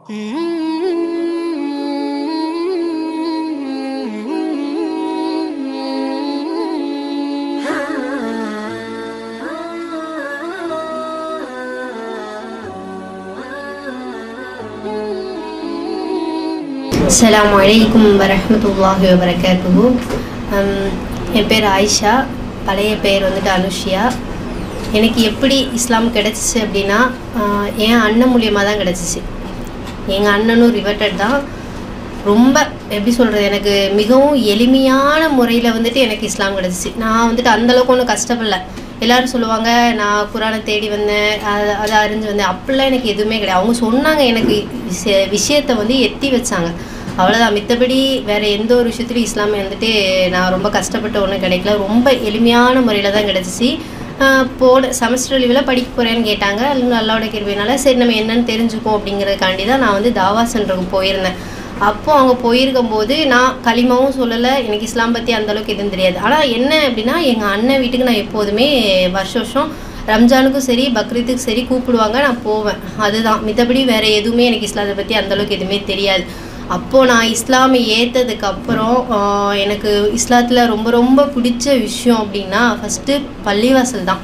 அஸ்ஸலாமு அலைக்கும் வரஹ்மத்துல்லாஹி வபரகாத்துஹு ஹம், என் பேர் ஆயிஷா பழைய பேர் வந்துட்டு அனுஷியா எனக்கு எப்படி இஸ்லாம் கிடச்சிச்சு அப்படின்னா ஆஹ், என் அண்ணன் மூலியமாக தான் கிடச்சிச்சு எங்கள் அண்ணனும் ரிவர்டட் தான் ரொம்ப எப்படி சொல்கிறது எனக்கு மிகவும் எளிமையான முறையில் வந்துட்டு எனக்கு இஸ்லாம் கிடச்சிச்சு நான் வந்துட்டு அந்தளவுக்கு ஒன்றும் கஷ்டப்படல எல்லாரும் சொல்லுவாங்க நான் குரானை தேடி வந்தேன் அதை அதை அறிஞ்சு வந்தேன் அப்படிலாம் எனக்கு எதுவுமே கிடையாது அவங்க சொன்னாங்க எனக்கு விஷய- விஷயத்தை வந்து எத்தி வச்சாங்க அவ்வளோதான் மித்தபடி வேறு எந்த ஒரு விஷயத்துலையும் இஸ்லாமை வந்துட்டு நான் ரொம்ப கஷ்டப்பட்ட ஒன்றும் கிடைக்கல ரொம்ப எளிமையான முறையில் தான் கிடச்சிச்சு ஆஹ் போன செமஸ்டர் லீவில் படிக்க போகிறேன்னு கேட்டாங்க அது நல்லாவோட கிருபினால சரி நம்ம என்னன்னு தெரிஞ்சுக்கோம் அப்படிங்கிறதுக்காண்டி தான் நான் வந்து தாவா சென்டருக்கு போயிருந்தேன் அப்போ அங்கே போயிருக்கும்போது நான் களிமாவும் சொல்லலை எனக்கு இஸ்லாம் பற்றி அந்தளவுக்கு எதுவும் தெரியாது ஆனால் என்ன அப்படின்னா எங்கள் அண்ணன் வீட்டுக்கு நான் எப்போதுமே வருஷ வருஷம் ரம்ஜானுக்கும் சரி பக்ரீத்துக்கும் சரி கூப்பிடுவாங்க நான் போவேன் அதுதான் மித்தபடி வேறு எதுவுமே எனக்கு இஸ்லாத்தை பற்றி அந்தளவுக்கு எதுவுமே தெரியாது அப்போது நான் இஸ்லாமை ஏற்றதுக்கு அப்புறம் ஆஹ், எனக்கு இஸ்லாத்தில் ரொம்ப ரொம்ப பிடிச்ச விஷயம் அப்படின்னா ஃபஸ்ட்டு பள்ளிவாசல் தான்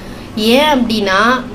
ஏன் அப்படின்னா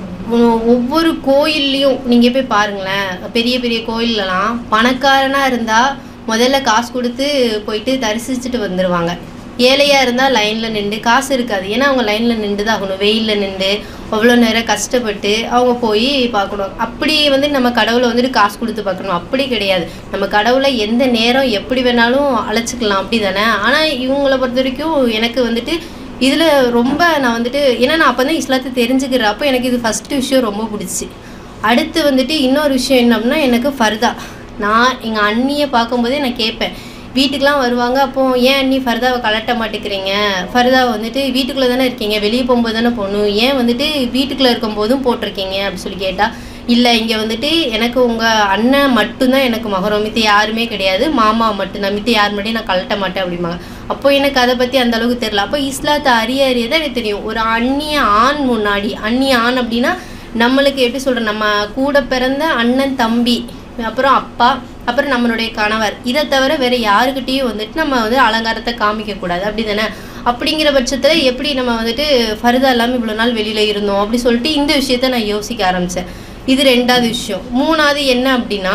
ஒ- ஒவ்வொரு கோயில்லையும் நீங்கள் போய் பாருங்களேன் பெரிய பெரிய கோயில்லலாம் பணக்காரனாக இருந்தால் முதல்ல காசு கொடுத்து போயிட்டு தரிசிச்சுட்டு வந்துடுவாங்க ஏழையாக இருந்தால் லைனில் நின்று காசு இருக்காது ஏன்னா அவங்க லைனில் நின்று தான் ஆகணும் வெயிலில் நின்று அவ்வளோ நேரம் கஷ்டப்பட்டு அவங்க போய் பார்க்கணும் அப்படி வந்து நம்ம கடவுளை வந்துட்டு காசு கொடுத்து பார்க்கணும் அப்படி கிடையாது நம்ம கடவுளை எந்த நேரம் எப்படி வேணாலும் அழைச்சிக்கலாம் அப்படி தானே ஆனால் இவங்களை பொறுத்த வரைக்கும் எனக்கு வந்துட்டு இதில் ரொம்ப நான் வந்துட்டு ஏன்னா நான் அப்போ தான் இஸ்லாத்தை தெரிஞ்சுக்கிறேன் அப்போ எனக்கு இது ஃபஸ்ட்டு விஷயம் ரொம்ப பிடிச்சி அடுத்து வந்துட்டு இன்னொரு விஷயம் என்ன அப்படின்னா எனக்கு ஃபர்தா நான் எங்கள் அண்ணியை பார்க்கும்போதே நான் கேட்பேன் வீட்டுக்கெலாம் வருவாங்க அப்போ ஏன் அண்ணி ஃபர்தாவை கலட்ட மாட்டேங்கிறீங்க ஃபர்தாவை வந்துட்டு வீட்டுக்குள்ளே தானே இருக்கீங்க வெளியே போகும்போது தானே போகணும் ஏன் வந்துட்டு வீட்டுக்குள்ளே இருக்கும்போதும் போட்டிருக்கீங்க அப்படின்னு சொல்லி கேட்டால் இல்லை இங்கே வந்துட்டு எனக்கு உங்கள் அண்ணன் மட்டும்தான் எனக்கு மகரம் மித்த யாருமே கிடையாது மாமா மட்டும்தான் மித்த யார் மட்டும் நான் கழட்ட மாட்டேன் அப்படிம்பாங்க அப்போ எனக்கு அதை பற்றி அந்த அளவுக்கு தெரியல அப்போ இஸ்லாத்தை அறிய அறிய தான் எனக்கு தெரியும் ஒரு அந்நிய ஆண் முன்னாடி அந்நிய ஆண் அப்படின்னா நம்மளுக்கு எப்படி சொல்கிறோம் நம்ம கூட பிறந்த அண்ணன் தம்பி அப்புறம் அப்பா அப்புறம் நம்மளுடைய கணவர் இதை தவிர வேறு யாருக்கிட்டேயும் வந்துட்டு நம்ம வந்து அலங்காரத்தை காமிக்கக்கூடாது அப்படி தானே அப்படிங்கிற பட்சத்தில் எப்படி நம்ம வந்துட்டு ஃபர்தா இல்லாமல் இவ்வளோ நாள் வெளியில் இருந்தோம் அப்படி சொல்லிட்டு இந்த விஷயத்த நான் யோசிக்க ஆரம்பித்தேன் இது ரெண்டாவது விஷயம் மூணாவது என்ன அப்படின்னா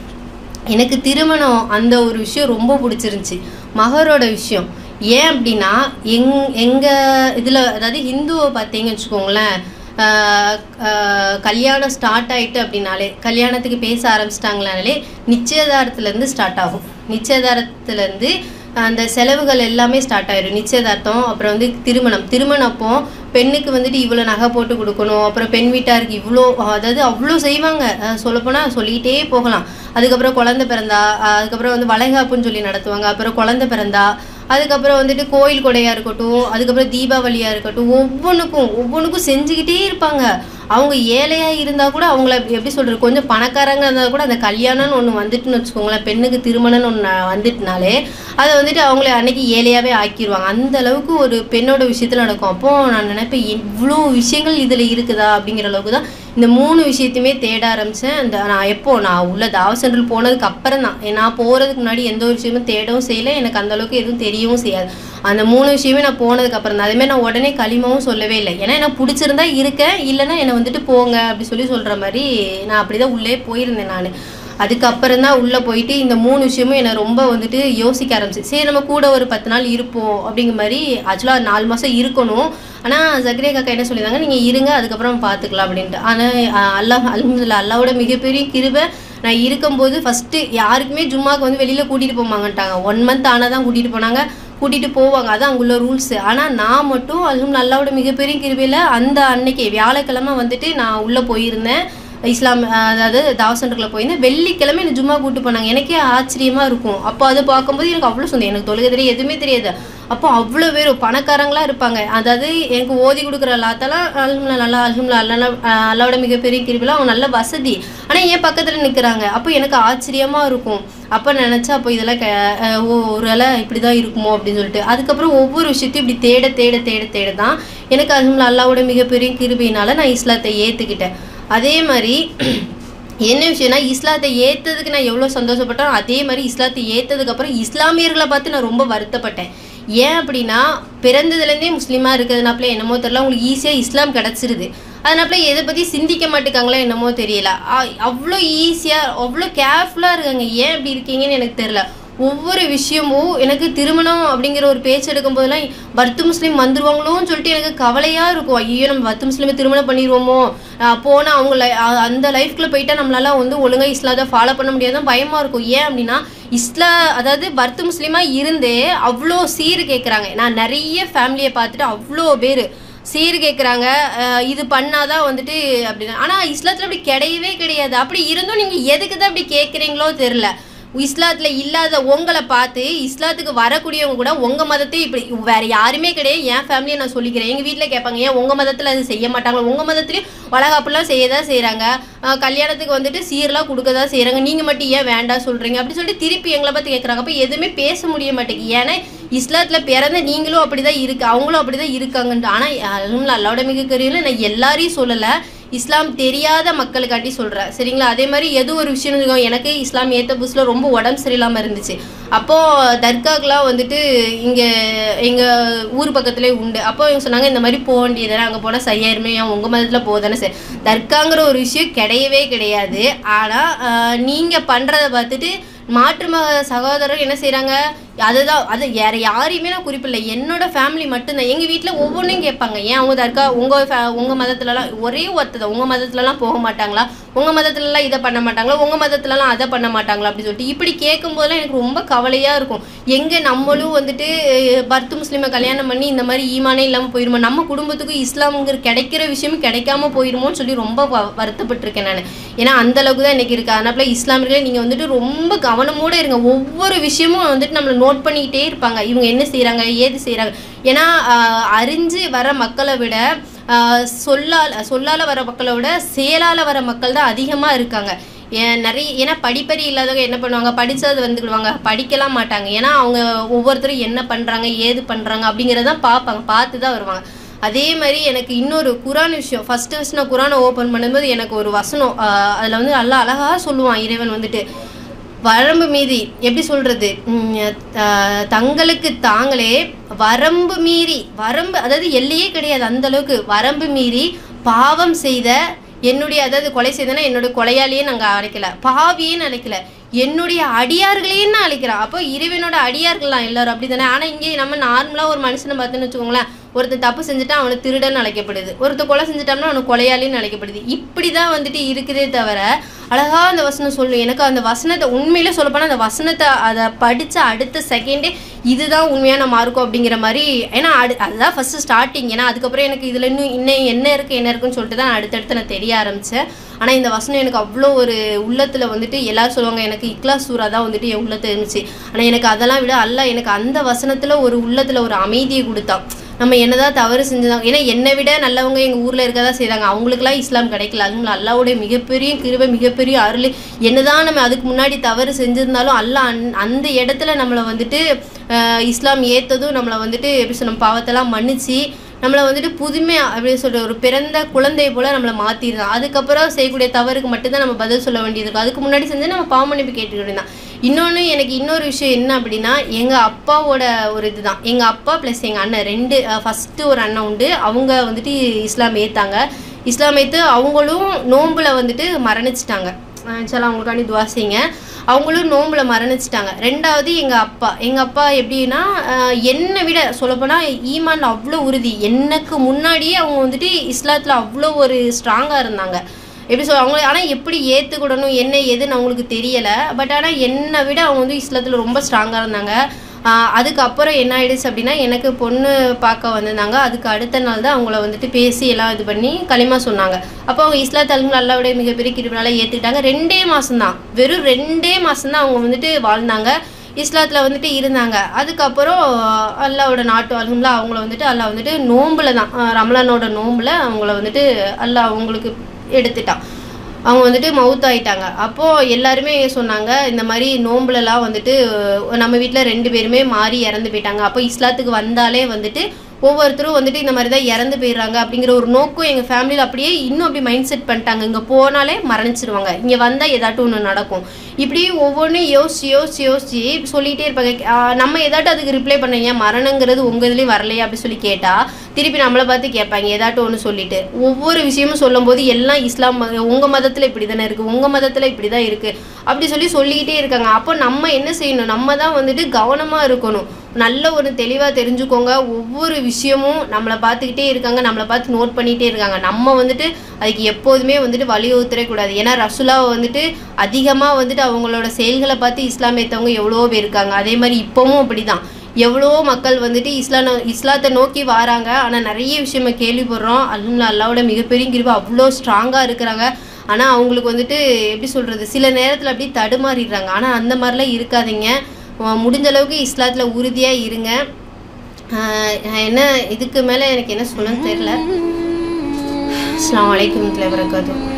எனக்கு திருமணம் அந்த ஒரு விஷயம் ரொம்ப பிடிச்சிருந்துச்சி மகரோட விஷயம் ஏன் அப்படின்னா எங் எங்கள் இதில் அதாவது ஹிந்துவை பார்த்தீங்கன்னு வச்சுக்கோங்களேன் ஆஹ் ஆஹ் கல்யாணம் ஸ்டார்ட் ஆயிட்டு அப்படின்னாலே கல்யாணத்துக்கு பேச ஆரம்பிச்சிட்டாங்களானாலே நிச்சயதார்த்தத்துலேருந்து ஸ்டார்ட் ஆகும் நிச்சயதார்த்தத்துலேருந்து அந்த செலவுகள் எல்லாமே ஸ்டார்ட் ஆயிடும் நிச்சயதார்த்தம் அப்புறம் வந்து திருமணம் திருமணம் அப்போ பெண்ணுக்கு வந்துட்டு இவ்வளோ நகை போட்டு கொடுக்கணும் அப்புறம் பெண் வீட்டாருக்கு இவ்வளோ அதாவது அவ்வளோ செய்வாங்க அஹ் சொல்லப்போனால் சொல்லிகிட்டே போகலாம் அதுக்கப்புறம் குழந்தை பிறந்தா அஹ் அதுக்கப்புறம் வந்து வளைகாப்புன்னு சொல்லி நடத்துவாங்க அப்புறம் குழந்தை பிறந்தா அதுக்கப்புறம் வந்துட்டு கோயில் கொடையாக இருக்கட்டும் அதுக்கப்புறம் தீபாவளியாக இருக்கட்டும் ஒவ்வொன்றுக்கும் ஒவ்வொன்றுக்கும் செஞ்சுக்கிட்டே இருப்பாங்க அவங்க ஏழையாக இருந்தால் கூட அவங்கள எப்படி சொல்கிறது கொஞ்சம் பணக்காரங்க இருந்தால் கூட அந்த கல்யாணம்னு ஒன்று வந்துட்டுன்னு வச்சுக்கோங்களேன் பெண்ணுக்கு திருமணம்னு ஒன்று வந்துட்டுனாலே அதை வந்துட்டு அவங்கள அன்னைக்கு ஏழையாகவே ஆக்கிடுவாங்க அந்த அளவுக்கு ஒரு பெண்ணோட விஷயத்தில் நடக்கும் அப்போது நான் நினைப்பேன் இவ்வளோ விஷயங்கள் இதில் இருக்குதா அப்படிங்கிற அளவுக்கு தான் இந்த மூணு விஷயத்தையுமே தேட ஆரம்பித்தேன் அந்த நான் எப்போ நான் உள்ள தாவ சென்ட்ரல் போனதுக்கு அப்புறம் தான் நான் போகிறதுக்கு முன்னாடி எந்த ஒரு விஷயமும் தேடவும் செய்யலை எனக்கு அந்த அளவுக்கு எதுவும் தெரியவும் செய்யாது அந்த மூணு விஷயமே நான் போனதுக்கு அப்புறம் தான் அதேமாதிரி நான் உடனே களிமாவும் சொல்லவே இல்லை ஏன்னா எனக்கு பிடிச்சிருந்தா இருக்கேன் இல்லைன்னா என்னை வந்துட்டு போங்க அப்படி சொல்லி சொல்கிற மாதிரி நான் அப்படி தான் உள்ளே போயிருந்தேன் நான் அதுக்கப்புறம் தான் உள்ளே போயிட்டு இந்த மூணு விஷயமும் என்னை ரொம்ப வந்துட்டு யோசிக்க ஆரம்பிச்சு சரி நம்ம கூட ஒரு பத்து நாள் இருப்போம் அப்படிங்கிற மாதிரி ஆக்சுவலாக நாலு மாதம் இருக்கணும் ஆனால் ஜக்ரே காக்கா என்ன சொல்லியிருந்தாங்க நீங்கள் இருங்க அதுக்கப்புறம் பார்த்துக்கலாம் அப்படின்ட்டு ஆனால் அல்லாஹ் அல்ஹம்துலில்லாஹ் அல்லாவோட மிகப்பெரிய கிருபை நான் இருக்கும்போது ஃபஸ்ட்டு யாருக்குமே ஜும்மாக்கு வந்து வெளியில் கூட்டிகிட்டு போமாங்கட்டாங்க ஒன் மந்த் ஆனால் தான் கூட்டிகிட்டு போனாங்க கூட்டிகிட்டு போவாங்க அதான் அங்குள்ள ரூல்ஸு ஆனால் நான் மட்டும் அதுவும் நல்லாவோட மிகப்பெரிய கிருபையில் அந்த அன்னைக்கு வியாழக்கிழமை வந்துட்டு நான் உள்ளே போயிருந்தேன் இஸ்லாம் அஹ், அதாவது தாவ சென்டருக்குள்ள போயிருந்தேன் வெள்ளிக்கிழமை எனக்கு ஜும்மா கூட்டு போனாங்க எனக்கே ஆச்சரியமாக இருக்கும் அப்போ அதை பார்க்கும்போது எனக்கு அவ்வளோ சொந்தம் எனக்கு தொழுகை தெரியும் எதுவுமே தெரியாது அப்போ அவ்வளோ பேர் பணக்காரங்களா இருப்பாங்க அதாவது எனக்கு ஓதி கொடுக்குற எல்லாத்தெல்லாம் அல்ஹம்துலில்லாஹ் நல்லா அல்ஹம்துலில்லாஹ் அல்லா அல்லாவோட மிகப்பெரிய கிருபில அவங்க நல்ல வசதி ஆனால் என் பக்கத்தில் நிற்கிறாங்க அப்போ எனக்கு ஆச்சரியமாக இருக்கும் அப்போ நினச்சா அப்போ இதெல்லாம் க அஹ் ஓ ஒரு வேளை இப்படி தான் இருக்குமோ அப்படின்னு சொல்லிட்டு அதுக்கப்புறம் ஒவ்வொரு விஷயத்தையும் இப்படி தேட தேட தேட தேட தான் எனக்கு அல்ஹம்துலில்லாஹ் அல்லாவோட மிகப்பெரிய கிருபியினால நான் இஸ்லாத்தை ஏற்றுக்கிட்டேன் அதே மாதிரி என்ன விஷயம்னா இஸ்லாத்தை ஏற்றதுக்கு நான் எவ்வளோ சந்தோஷப்பட்டோம் அதே மாதிரி இஸ்லாத்தை ஏற்றதுக்கப்புறம் இஸ்லாமியர்களை பார்த்து நான் ரொம்ப வருத்தப்பட்டேன் ஏன் அப்படின்னா பிறந்ததுலேருந்தே முஸ்லீமாக இருக்கிறதுனாப்புல என்னமோ தெரியல உங்களுக்கு ஈஸியாக இஸ்லாம் கிடச்சிருது அதனால எதை பற்றி சிந்திக்க மாட்டேங்காங்களோ என்னமோ தெரியல அ- அவ்வளோ ஈஸியாக அவ்வளோ கேர்ஃபுல்லாக இருக்காங்க ஏன் இப்படி இருக்கீங்கன்னு எனக்கு தெரில ஒவ்வொரு விஷயமும் எனக்கு திருமணம் அப்படிங்கிற ஒரு பேச்சு எடுக்கும் போதெல்லாம் பர்த்து முஸ்லீம் வந்துருவாங்களோன்னு சொல்லிட்டு எனக்கு கவலையாக இருக்கும் ஐயோ நம்ம பர்த்து முஸ்லீமை திருமணம் பண்ணிடுவோமோ போனால் அவங்க li- அ- அந்த லைஃப்குள்ளே போயிட்டா நம்மளால வந்து ஒழுங்காக இஸ்லாத்தை ஃபாலோ பண்ண முடியாதான் பயமாக இருக்கும் ஏன் அப்படின்னா இஸ்லா அதாவது பர்த்து முஸ்லீமாக இருந்தே அவ்வளோ சீர் கேட்குறாங்க நான் நிறைய ஃபேமிலியை பார்த்துட்டு அவ்வளோ பேர் சீர் கேட்குறாங்க இது பண்ணாதான் வந்துட்டு அப்படின்னு ஆனால் இஸ்லாத்தில் அப்படி கிடையவே கிடையாது அப்படி இருந்தும் நீங்கள் எதுக்கு தான் அப்படி கேட்குறீங்களோ தெரில இஸ்லாத்தில் இல்லாத உங்களை பார்த்து இஸ்லாத்துக்கு வரக்கூடியவங்க கூட உங்கள் மதத்தை இப்படி வேற யாருமே கிடையாது என் ஃபேமிலியை நான் சொல்லிக்கிறேன் எங்கள் வீட்டில் கேட்பாங்க ஏன் உங்கள் மதத்தில் அது செய்ய மாட்டாங்க உங்கள் மதத்துலேயும் வளகாப்புலாம் செய்ய தான் செய்கிறாங்க கல்யாணத்துக்கு வந்துட்டு சீர்லாம் கொடுக்க தான் செய்கிறாங்க நீங்கள் மட்டும் ஏன் வேண்டாம் சொல்கிறீங்க அப்படி சொல்லிட்டு திருப்பி எங்களை பார்த்து கேட்குறாங்க அப்போ எதுவுமே பேச முடிய மாட்டேங்குது ஏன்னா இஸ்லாத்தில் பிறந்த நீங்களும் அப்படி தான் இருக்கு அவங்களும் அப்படி தான் இருக்காங்கன்ட்டு ஆனால் அல்லாவோட மிக கரியல நான் எல்லாரையும் சொல்லலை இஸ்லாம் தெரியாத மக்களுக்காண்டி சொல்கிறேன் சரிங்களா அதே மாதிரி எது ஒரு விஷயம் இருக்கும் எனக்கு இஸ்லாம் ஏற்ற புதுசில் ரொம்ப உடம்பு சரியில்லாமல் இருந்துச்சு அப்போது தர்காக்கெலாம் வந்துட்டு இங்கே எங்கள் ஊர் பக்கத்துலேயே உண்டு அப்போ இவங்க சொன்னாங்க இந்த மாதிரி போக வேண்டியதானே அங்கே போனால் சரியாயிருமே ஏன் உங்கள் மதத்தில் போதானே சரி தர்காங்கிற ஒரு விஷயம் கிடையவே கிடையாது ஆனால் நீங்கள் பண்ணுறத பார்த்துட்டு மாற்று மத சகோதரர் என்ன செய்கிறாங்க அதுதான் அது வேற யாரையுமே நான் குறிப்பிடல என்னோட ஃபேமிலி மட்டும்தான் எங்கள் வீட்டில் ஒவ்வொன்றையும் கேட்பாங்க ஏன் அவங்க தர்கா உங்கள் ஃபே உங்கள் மதத்துலலாம் ஒரே ஒருத்தர் தான் உங்கள் மதத்துலலாம் போக மாட்டாங்களா உங்கள் மதத்துலலாம் இதை பண்ண மாட்டாங்களா உங்கள் மதத்துலலாம் அதை பண்ண மாட்டாங்களா அப்படி சொல்லிட்டு இப்படி கேட்கும்போதெல்லாம் எனக்கு ரொம்ப கவலையாக இருக்கும் எங்கே நம்மளும் வந்துட்டு அஹ், பர்த்து முஸ்லீமை கல்யாணம் பண்ணி இந்த மாதிரி ஈமானே இல்லாமல் போயிருமோ நம்ம குடும்பத்துக்கும் இஸ்லாம்ங்கிற கிடைக்கிற விஷயமும் கிடைக்காம போயிருமோன்னு சொல்லி ரொம்ப வ- வருத்தப்பட்டிருக்கேன் நான் ஏன்னா அந்த அளவுக்கு தான் இன்னைக்கு இருக்கு அதனால இஸ்லாமியர்களே நீங்கள் வந்துட்டு ரொம்ப கவனமோட இருங்க ஒவ்வொரு விஷயமும் வந்துட்டு நம்மளை நோட் பண்ணிக்கிட்டே இருப்பாங்க இவங்க என்ன செய்கிறாங்க ஏது செய்கிறாங்க ஏன்னா ஆஹ், அறிஞ்சு வர மக்களை விட ஆஹ், சொல்லால் சொல்லால் வர மக்களை விட செயலால் வர மக்கள் தான் அதிகமாக இருக்காங்க ஏன் நிறைய ஏன்னா படிப்பறி இல்லாதவங்க என்ன பண்ணுவாங்க படிச்சது வந்துக்கிடுவாங்க படிக்கலாம் மாட்டாங்க ஏன்னா அவங்க ஒவ்வொருத்தரும் என்ன பண்ணுறாங்க ஏது பண்ணுறாங்க அப்படிங்கிறதான் பார்ப்பாங்க பார்த்து தான் வருவாங்க அதே மாதிரி எனக்கு இன்னொரு குரான் விஷயம் ஃபஸ்ட்டு ஃபஸ்ட் நான் குரானை ஓப்பன் பண்ணும்போது எனக்கு ஒரு வசனம் அதில் வந்து நல்லா அழகாக சொல்லுவான் இறைவன் வந்துட்டு வரம்பு மீறி எப்படி சொல்றது உம், த- தங்களுக்கு தாங்களே வரம்பு மீறி வரம்பு அதாவது எல்லையே கிடையாது அந்த அளவுக்கு வரம்பு மீறி பாவம் செய்த என்னுடைய அதாவது கொலை செய்தனா என்னுடைய கொலையாளியே நாங்கள் அழைக்கல பாவியேன்னு அழைக்கல என்னுடைய அடியார்களையும் நான் அழைக்கிறேன் அப்போ இறைவனோட அடியார்கள்லாம் எல்லாரும் அப்படி தானே ஆனால் இங்கே நம்ம நார்மலாக ஒரு மனுஷனை பார்த்தோன்னு வச்சுக்கோங்களேன் ஒருத்தன் தப்பு செஞ்சுட்டா அவனை திருடன் அழைக்கப்படுது ஒருத்தன் கொலை செஞ்சுட்டான்னா அவனுக்கு கொலையாளின்னு அழைக்கப்படுது இப்படி தான் வந்துட்டு இருக்குதே தவிர அழகா அந்த வசனம் சொல்லும் எனக்கு அந்த வசனத்தை உண்மையிலே சொல்லப்போனால் அந்த வசனத்தை அதை படித்த அடுத்த செகண்டே இதுதான் உண்மையான மார்க்கம் அப்படிங்கிற மாதிரி ஏன்னா அடு அதுதான் ஃபஸ்ட்டு ஸ்டார்டிங் ஏன்னா அதுக்கப்புறம் எனக்கு இதில் இன்னும் இன்னும் என்ன இருக்குது என்ன இருக்குன்னு சொல்லிட்டு தான் நான் அடுத்தடுத்து நான் தெரிய ஆரம்பித்தேன் ஆனால் இந்த வசனம் எனக்கு அவ்வளோ ஒரு உள்ளத்தில் வந்துட்டு எல்லாரும் சொல்லுவாங்க எனக்கு இக்லாஸ் சூரா தான் வந்துட்டு என் உள்ளத்தில் இருந்துச்சு ஆனால் எனக்கு அதெல்லாம் விட அல்லாஹ் எனக்கு அந்த வசனத்தில் ஒரு உள்ளத்தில் ஒரு அமைதியை கொடுத்தான் நம்ம என்னதான் தவறு செஞ்சுதாங்க ஏன்னா என்னை விட நல்லவங்க எங்கள் ஊரில் இருக்க தான் செய்கிறாங்க அவங்களுக்குலாம் இஸ்லாம் கிடைக்கல அதுவும் அல்லாவுடைய மிகப்பெரிய கிருபை மிகப்பெரிய அருள் என்னதான் நம்ம அதுக்கு முன்னாடி தவறு செஞ்சிருந்தாலும் அல்லாஹ் அந் அந்த இடத்துல நம்மளை வந்துட்டு அஹ், இஸ்லாம் ஏற்றதும் நம்மளை வந்துட்டு எப்படி சொல்ல பாவத்தெல்லாம் மன்னிச்சு நம்மளை வந்துட்டு புதுமையாக அப்படின்னு சொல்ற ஒரு பிறந்த குழந்தை போல நம்மளை மாற்றிருந்தான் அதுக்கப்புறம் செய்யக்கூடிய தவறுக்கு மட்டும்தான் நம்ம பதில் சொல்ல வேண்டியது இருக்கும் அதுக்கு முன்னாடி செஞ்சு நம்ம பாவ மன்னிப்பு கேட்டுக்கிட்டு இருந்தான் இன்னொன்று எனக்கு இன்னொரு விஷயம் என்ன அப்படின்னா எங்கள் அப்பாவோட ஒரு இதுதான் எங்கள் அப்பா ப்ளஸ் எங்கள் அண்ணன் ரெண்டு ஃபஸ்ட்டு ஒரு அண்ணன் உண்டு அவங்க வந்துட்டு இஸ்லாம் ஏற்றாங்க இஸ்லாம் ஏற்று அவங்களும் நோன்புல வந்துட்டு மரணிச்சிட்டாங்க சில அவங்களுக்காண்டி துவா செய்யுங்க அவங்களும் நோம்புல மரணிச்சிட்டாங்க ரெண்டாவது எங்கள் அப்பா எங்கள் அப்பா எப்படின்னா ஆஹ், என்னை விட சொல்லப்போனால் ஈமான்ல அவ்வளோ உறுதி எனக்கு முன்னாடியே அவங்க வந்துட்டு இஸ்லாத்தில் அவ்வளோ ஒரு ஸ்ட்ராங்காக இருந்தாங்க எப்படி சொல்ல அவங்க ஆனால் எப்படி ஏற்றுக்கிடணும் என்ன ஏதுன்னு அவங்களுக்கு தெரியலை பட் ஆனால் என்னை விட அவங்க வந்து இஸ்லாத்தில் ரொம்ப ஸ்ட்ராங்காக இருந்தாங்க ஆஹ் அதுக்கப்புறம் என்ன ஆயிடுச்சு அப்படின்னா எனக்கு பொண்ணு பார்க்க வந்திருந்தாங்க அதுக்கு அடுத்த நாள் தான் அவங்கள வந்துட்டு பேசி எல்லாம் இது பண்ணி களிமா சொன்னாங்க அப்போ அவங்க இஸ்லாத் அலுவலர்கள் அல்லாவுடைய மிகப்பெரிய கிருபினால ஏற்றுக்கிட்டாங்க ரெண்டே மாதம்தான் வெறும் ரெண்டே மாதம்தான் அவங்க வந்துட்டு வாழ்ந்தாங்க இஸ்லாத்தில் வந்துட்டு இருந்தாங்க அதுக்கப்புறம் அல்லாவோட நாட்டு அலுவலா அவங்கள வந்துட்டு அல்லாஹ் வந்துட்டு நோம்புல தான் ஆஹ் ரமலானோட நோம்புல அவங்கள வந்துட்டு அல்லாஹ் அவங்களுக்கு எடுத்துட்டான் அவங்க வந்துட்டு மவுத் ஆயிட்டாங்க அப்போது எல்லாருமே சொன்னாங்க இந்த மாதிரி நோம்புலலாம் வந்துட்டு அஹ், நம்ம வீட்டில் ரெண்டு பேருமே மாறி இறந்து போயிட்டாங்க அப்போ இஸ்லாத்துக்கு வந்தாலே வந்துட்டு ஒவ்வொருத்தரும் வந்துட்டு இந்த மாதிரி தான் இறந்து போயிடுறாங்க அப்படிங்கிற ஒரு நோக்கம் எங்கள் ஃபேமிலியில் அப்படியே இன்னும் அப்படி மைண்ட் செட் பண்ணிட்டாங்க இங்கே போனாலே மரணிச்சிருவாங்க இங்கே வந்தால் ஏதாட்டும் ஒன்று நடக்கும் இப்படி ஒவ்வொன்றும் யோசிச்சு யோசிச்சு யோசிச்சு சொல்லிகிட்டே இருப்பாங்க ஆஹ் நம்ம ஏதாட்டும் அதுக்கு ரிப்ளை பண்ண ஏன் மரணங்கிறது உங்கள் இதுலேயும் வரலையா அப்படி சொல்லி கேட்டால் திருப்பி நம்மளை பார்த்து கேட்பாங்க ஏதாட்டும் ஒன்று சொல்லிட்டு ஒவ்வொரு விஷயமும் சொல்லும்போது எல்லாம் இஸ்லாம் உங்கள் மதத்தில் இப்படி தானே இருக்குது உங்கள் மதத்தில் இப்படி தான் இருக்குது அப்படி சொல்லி சொல்லிக்கிட்டே இருக்காங்க அப்போ நம்ம என்ன செய்யணும் நம்ம தான் வந்துட்டு கவனமாக இருக்கணும் நல்ல ஒரு தெளிவாக தெரிஞ்சுக்கோங்க ஒவ்வொரு விஷயமும் நம்மளை பார்த்துக்கிட்டே இருக்காங்க நம்மளை பார்த்து நோட் பண்ணிகிட்டே இருக்காங்க நம்ம வந்துட்டு அதுக்கு எப்போதுமே வந்துட்டு வலியுறுத்தவே கூடாது ஏன்னா ரசுலாவை வந்துட்டு அதிகமாக வந்துட்டு அவங்களோட செயல்களை பார்த்து இஸ்லாம் ஏற்றவங்க எவ்வளோ பேர் இருக்காங்க அதே மாதிரி இப்போவும் அப்படி தான் எவ்வளோ மக்கள் வந்துட்டு இஸ்லாம் இஸ்லாத்தை நோக்கி வராங்க ஆனால் நிறைய விஷயம் நம்ம கேள்விப்படுறோம் அல்ஹம்துலில்லாஹ் அல்லாவோட மிகப்பெரிய கிருபை அவ்வளோ ஸ்ட்ராங்காக இருக்கிறாங்க ஆனால் அவங்களுக்கு வந்துட்டு எப்படி சொல்கிறது சில நேரத்தில் அப்படி தடுமாறிடுறாங்க ஆனால் அந்த மாதிரிலாம் இருக்காதீங்க அஹ் முடிஞ்ச அளவுக்கு இஸ்லாத்தில் உறுதியாக இருங்க ஆஹ் என்ன இதுக்கு மேலே எனக்கு என்ன சொல்லணும்னு தெரில அஸ்ஸலாமு அலைக்கும் வரமத்துல்லாஹி வபரகாத்துஹு